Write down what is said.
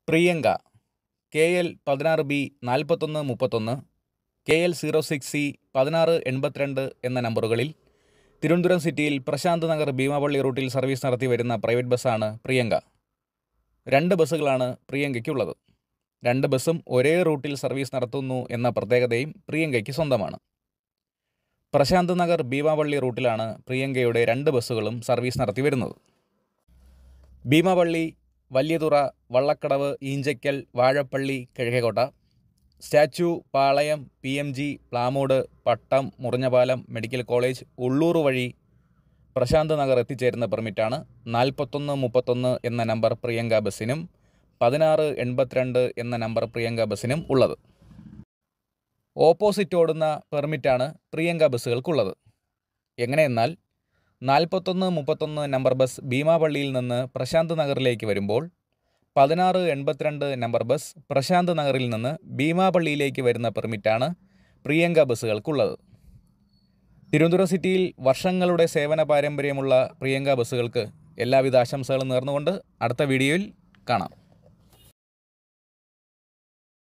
Priyanka K L പതിനാറ് B നാൽപ്പത്തൊന്ന് മുപ്പത്തൊന്ന് K L zero six C പതിനാറ് എൺപത്തിരണ്ട് എന്ന നമ്പറുകളിൽ തിരുവനന്തപുരം സിറ്റിയിൽ പ്രശാന്ത് നഗർ ഭീമാപള്ളി റൂട്ടിൽ സർവീസ് നടത്തി വരുന്ന പ്രൈവറ്റ് ബസ്സാണ് പ്രിയങ്ക രണ്ട് ബസ്സുകളാണ് പ്രിയങ്കയ്ക്കുള്ളത് രണ്ട് ബസ്സും ഒരേ റൂട്ടിൽ സർവീസ് നടത്തുന്നു എന്ന പ്രത്യേകതയും പ്രിയങ്കയ്ക്ക് സ്വന്തമാണ് പ്രശാന്ത് നഗർ ഭീമാപള്ളി റൂട്ടിലാണ് പ്രിയങ്കയുടെ രണ്ട് ബസ്സുകളും സർവീസ് നടത്തി വരുന്നത് Beemapally Valiyathura Vallakkadavu Eanchakkal Vazhappally Kizhakkekotta statue Palayam P M G Plamoodu Pattom Murinjapalam medical college Ulloor വഴി പ്രശാന്ത് നഗർ എത്തിച്ചേരുന്ന പെർമിറ്റാണ് നാൽപ്പത്തൊന്ന് മുപ്പത്തൊന്ന് എന്ന നമ്പർ പ്രിയങ്ക ബസ്സിനും പതിനാറ് എൺപത്തിരണ്ട് എന്ന നമ്പർ പ്രിയങ്ക ബസ്സിനും ഉള്ളത് ഓപ്പോസിറ്റ് ഓടുന്ന പെർമിറ്റാണ് പ്രിയങ്ക ബസ്സുകൾക്കുള്ളത് എങ്ങനെയെന്നാൽ നാൽപ്പത്തൊന്ന് മുപ്പത്തൊന്ന് നമ്പർ ബസ് ഭീമാപള്ളിയിൽ നിന്ന് പ്രശാന്ത് നഗറിലേക്ക് വരുമ്പോൾ പതിനാറ് എൺപത്തിരണ്ട് നമ്പർ ബസ് പ്രശാന്ത് നഗറിൽ നിന്ന് ഭീമാപള്ളിയിലേക്ക് വരുന്ന പെർമിറ്റാണ് പ്രിയങ്ക ബസ്സുകൾക്കുള്ളത് തിരുവനന്തപുരം സിറ്റിയിൽ വർഷങ്ങളുടെ സേവന പാരമ്പര്യമുള്ള പ്രിയങ്ക ബസ്സുകൾക്ക് എല്ലാവിധ ആശംസകളും നേർന്നുകൊണ്ട് അടുത്ത വീഡിയോയിൽ കാണാം